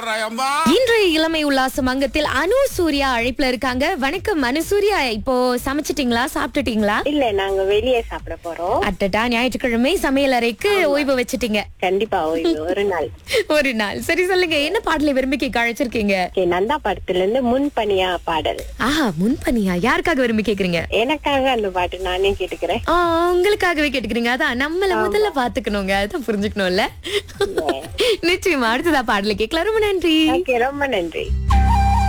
அம்மா இன்றைய இளமை உல்லாசம் அங்கத்தில் அனு சூர்யா அழைப்புல இருக்காங்க வணக்கம் அனு சூர்யா இப்போ சமைச்சிட்டீங்களா சாப்பிட்டுட்டீங்களா இல்ல நாங்க வெளியே சாப்பிட போறோம் அட்டட்டா ஞாயிற்றுக்கிழமை சமையல் அறைக்கு ஓய்வு வச்சிட்டீங்க கண்டிப்பா ஓய்வு ஒரு நாள் ஒரு நாள் சரி சொல்லுங்க என்ன பாடலை விரும்பி கேட்க அழைச்சிருக்கீங்க Okay, நந்தா படத்துல இருந்து முன்பனியா பாடல் ஆஹா முன்பனியா யாருக்காக விரும்பி கேக்குறீங்க எனக்காக அந்த பாட்டு நானே கேட்டுக்கிறேன் ஆ, உங்களுக்காகவே கேட்டுக்கிறீங்க அதான் நம்மள முதல்ல பாத்துக்கணுங்க அதான் புரிஞ்சுக்கணும்ல நிச்சயமா அடுத்ததா பாடலை கேட்கலாம் ரொம்ப நன்றி ஓகே ரொம்ப நன்றி